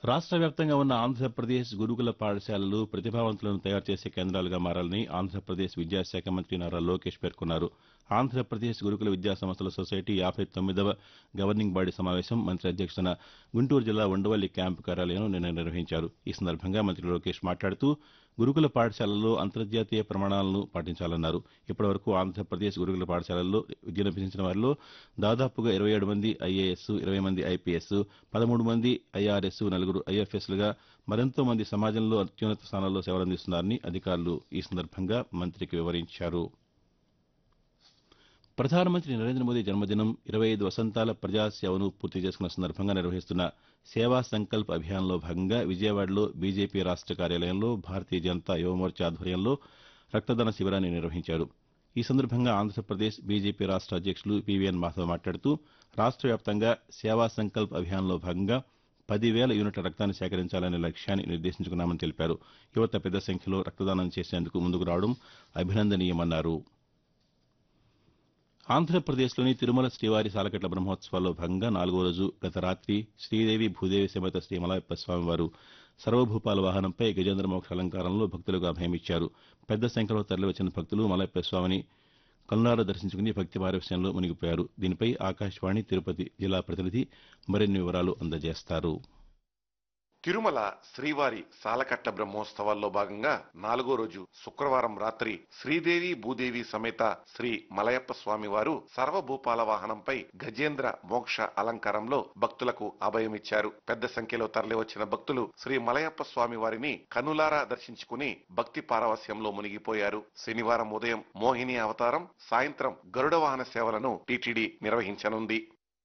రాష్ట్ర వ్యాప్తంగా ఉన్న ఆంధ్రప్రదేశ్ గురుకుల పాఠశాలలు ప్రతిభావంతులను తయారు చేసే కేంద్రాలుగా మారాలని ఆంధ్రప్రదేశ్ విద్యాశాఖ మంత్రి నారా లోకేష్ పేర్కొన్నారు ఆంధ్రప్రదేశ్ గురుకుల విద్యా సంస్థల సొసైటీ యాభై తొమ్మిదవ గవర్నింగ్ బాడీ సమావేశం మంత్రి అధ్యక్షతన గుంటూరు జిల్లా ఉండవల్లి క్యాంపు కార్యాలయంలో నిన్న నిర్వహించారు ఈ సందర్భంగా మంత్రి లోకేష్ మాట్లాడుతూ గురుకుల పాఠశాలల్లో అంతర్జాతీయ ప్రమాణాలను పాటించాలన్నారు ఇప్పటివరకు ఆంధ్రప్రదేశ్ గురుకుల పాఠశాలల్లో విద్యనభ్యసించిన వారిలో దాదాపుగా ఇరవై ఏడు మంది ఐఏఎస్ ఇరవై మంది ఐపీఎస్ పదమూడు మంది ఐఆర్ఎస్ నలుగురు ఐఎఫ్ఎస్లుగా మరెంతో మంది సమాజంలో అత్యున్నత స్థానాల్లో సేవలందిస్తున్నారని అధికారులు ఈ సందర్భంగా మంత్రికి వివరించారు ప్రధానమంత్రి నరేంద్ర మోదీ జన్మదినం ఇరవై ఐదు వసంతాల ప్రజాసేవను పూర్తి చేసుకున్న సందర్భంగా నిర్వహిస్తున్న సేవా సంకల్ప్ అభియాన్లో భాగంగా విజయవాడలో బీజేపీ రాష్ట కార్యాలయంలో భారతీయ జనతా యువమోర్చా ఆధ్వర్యంలో రక్తదాన శిబిరాన్ని నిర్వహించారు ఈ సందర్భంగా ఆంధ్రప్రదేశ్ బీజేపీ రాష్ట అధ్యక్షులు పీవీఎన్ మాధవ్ మాట్లాడుతూ రాష్ట వ్యాప్తంగా సేవా సంకల్ప్ అభియాన్లో భాగంగా పదివేల యూనిట్ల రక్తాన్ని సేకరించాలనే లక్ష్యాన్ని నిర్దేశించుకున్నామని తెలిపారు యువత పెద్ద సంఖ్యలో రక్తదానం చేసేందుకు ముందుకు రావడం అభినందనీయమన్నారు ఆంధ్రప్రదేశ్లోని తిరుమల శ్రీవారి సాలకట్ల బ్రహ్మోత్సవాల్లో భాగంగా నాలుగో రోజు గత రాత్రి శ్రీదేవి భూదేవి సమేత శ్రీ మలయప్ప స్వామివారు సర్వభూపాల వాహనంపై గజేంద్ర మోక్ష అలంకారంలో భక్తులకు అభయమిచ్చారు పెద్ద సంఖ్యలో తరలివచ్చిన భక్తులు మలయప్ప స్వామిని కల్నార దర్శించుకుని భక్తి పారవశ్యంలో మునిగిపోయారు దీనిపై ఆకాశవాణి తిరుపతి జిల్లా ప్రతినిధి మరిన్ని వివరాలు అందజేస్తారు తిరుమల శ్రీవారి సాలకట్ల బ్రహ్మోత్సవాల్లో భాగంగా నాలుగో రోజు శుక్రవారం రాత్రి శ్రీదేవి భూదేవి సమేత శ్రీ మలయప్ప స్వామి వారు సర్వభూపాల వాహనంపై గజేంద్ర మోక్ష అలంకారంలో భక్తులకు అభయమిచ్చారు పెద్ద సంఖ్యలో తరలివచ్చిన భక్తులు శ్రీ మలయప్ప స్వామి వారిని కనులారా దర్శించుకుని భక్తి పారవస్యంలో మునిగిపోయారు శనివారం ఉదయం మోహిని అవతారం సాయంత్రం గరుడ వాహన సేవలను టీటీడీ నిర్వహించనుంది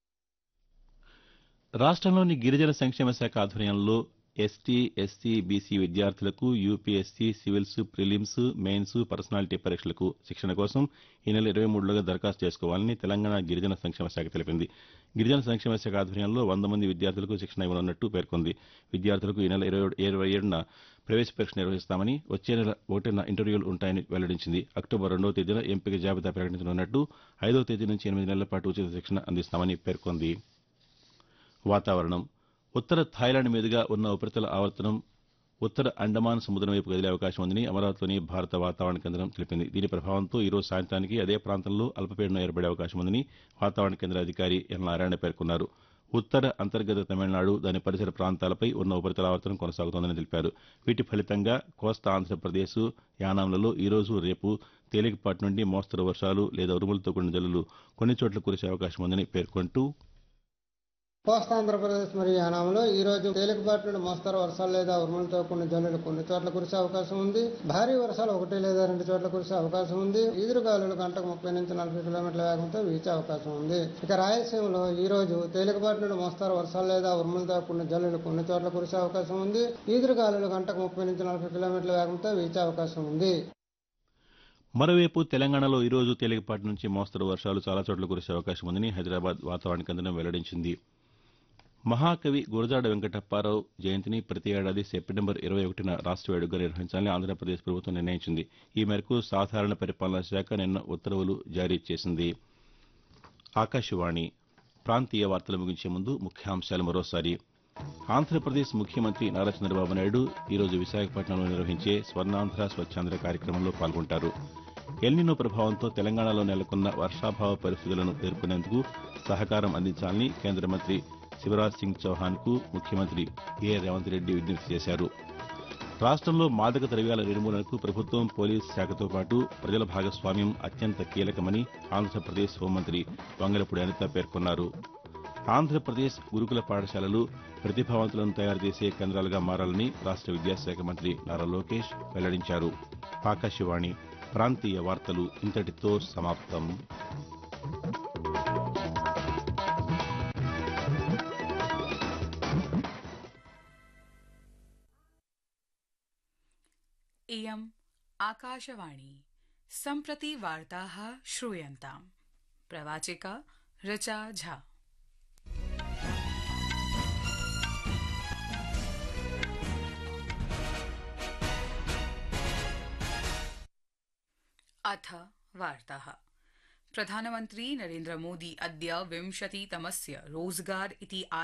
రాష్ట్రంలోని గిరిజన సంక్షేమ శాఖ ఆధ్వర్యంలో ఎస్టీ ఎస్సీ బీసీ విద్యార్థులకు UPSC civils prelims mains personality పరీక్షలకు శిక్షణ కోసం ఈ నెల ఇరవై మూడులోగా దరఖాస్తు చేసుకోవాలని తెలంగాణ గిరిజన సంక్షేమ శాఖ తెలిపింది గిరిజన సంక్షేమ శాఖ ఆధ్వర్యంలో వంద మంది విద్యార్థులకు శిక్షణ ఇవ్వనున్నట్టు పేర్కొంది విద్యార్థులకు ఈ నెల ఇరవై ఇరవై ఏడున ప్రవేశ పరీక్ష నిర్వహిస్తామని వచ్చే నెల ఒకటిన ఇంటర్వ్యూలు ఉంటాయని వెల్లడించింది అక్టోబర్ రెండవ తేదీన ఎంపిక జాబితా ప్రకటించనున్నట్టు ఐదవ తేదీ నుంచి ఎనిమిది నెలల పాటు ఉచిత శిక్షణ అందిస్తామని పేర్కొంది వాతావరణం ఉత్తర థాయిలాండ్ మీదుగా ఉన్న ఉపరితల ఆవర్తనం ఉత్తర అండమాన్ సముద్రం వైపు కదిలే అవకాశం ఉందని అమరావతిలోని భారత వాతావరణ కేంద్రం తెలిపింది దీని ప్రభావంతో ఈ రోజు సాయంత్రానికి అదే ప్రాంతంలో అల్పపీడనం ఏర్పడే అవకాశం ఉందని వాతావరణ కేంద్ర అధికారి ఎన్ నారాయణ పేర్కొన్నారు ఉత్తర అంతర్గత తమిళనాడు దాని పరిసర ప్రాంతాలపై ఉన్న ఉపరితల ఆవర్తనం కొనసాగుతోందని తెలిపారు వీటి ఫలితంగా కోస్తా ఆంధ్రప్రదేశ్ యానాంలలో ఈ రోజు రేపు తేలికపాటి నుండి మోస్తరు వర్షాలు లేదా ఉరుములతో కూడిన జల్లులు కొన్ని చోట్ల కురిసే అవకాశం ఉందని పేర్కొంటూ కోస్తాంధ్రప్రదేశ్ మరియు యానాంలో ఈ రోజు తేలికపాటి నుండి మోస్తరు వర్షాలు లేదా ఉరుములతో కొన్ని జల్లులు కొన్ని చోట్ల కురిసే అవకాశం ఉంది భారీ వర్షాలు ఒకటి లేదా రెండు చోట్ల కురిసే అవకాశం ఉంది ఈదురుగాలులు గంటకు ముప్పై నుంచి నలభై కిలోమీటర్ల వేగంతో వీచే అవకాశం ఉంది ఇక రాయలసీమలో ఈ రోజు తేలికపాటి నుండి మోస్తరు వర్షాలు లేదా ఉరుములతో కొన్ని జల్లులు కొన్ని చోట్ల కురిసే అవకాశం ఉంది ఈదురుగాలులు గంటకు ముప్పై నుంచి నలభై కిలోమీటర్ల వేగంతో వీచే అవకాశం ఉంది మరోవైపు తెలంగాణలో ఈ రోజు తేలికపాటి నుంచి మోస్తరు వర్షాలు చాలా చోట్ల కురిసే అవకాశం ఉందని హైదరాబాద్ వాతావరణ కేంద్రం వెల్లడించింది మహాకవి గురజాడ వెంకటప్పారావు జయంతిని ప్రతి ఏడాది సెప్టెంబర్ ఇరవై ఒకటిన రాష్ట్ర వేడుకగా నిర్వహించాలని ఆంధ్రప్రదేశ్ ప్రభుత్వం నిర్ణయించింది ఈ మేరకు సాధారణ పరిపాలనా శాఖ నిన్న ఉత్తర్వులు జారీ చేసింది ఆకాశవాణి ప్రాంతీయ వార్తలు ముగించే ముందు ముఖ్యాంశాలు మరోసారి ఆంధ్రప్రదేశ్ ముఖ్యమంత్రి నారా చంద్రబాబు నాయుడు ఈరోజు విశాఖపట్నంలో నిర్వహించే స్వర్ణాంధ్ర స్వచ్ఛాంధ్ర కార్యక్రమంలో పాల్గొంటారు ఎల్నినో ప్రభావంతో తెలంగాణలో నెలకొన్న వర్షాభావ పరిస్థితులను ఎదుర్కొనేందుకు సహకారం అందించాలని కేంద్ర మంత్రి శివరాజ్ సింగ్ చౌహాన్కు ముఖ్యమంత్రి ఏ రేవంత్ రెడ్డి విజ్ఞప్తి చేశారు రాష్ట్రంలో మాదక ద్రవ్యాల నిర్మూలనకు ప్రభుత్వం పోలీసు శాఖతో పాటు ప్రజల భాగస్వామ్యం అత్యంత కీలకమని ఆంధ్రప్రదేశ్ హోంమంత్రి వంగలపూడి అనిత పేర్కొన్నారు ఆంధ్రప్రదేశ్ గురుకుల పాఠశాలలు ప్రతిభావంతులను తయారు చేసే కేంద్రాలుగా మారాలని రాష్ట్ర విద్యాశాఖ మంత్రి నారా లోకేష్ వెల్లడించారు ఆకాశవాణి ప్రాంతీయ వార్తలు ఇంతటితో సమాప్తం इयम् आकाशवाणी सम्प्रति वार्ताः श्रूयन्ताम् प्रवाचिका ऋचा झा अथ वार्ताः प्रधानमन्त्री नरेन्द्रमोदी अद्य विंशतितमस्य रोजगार इति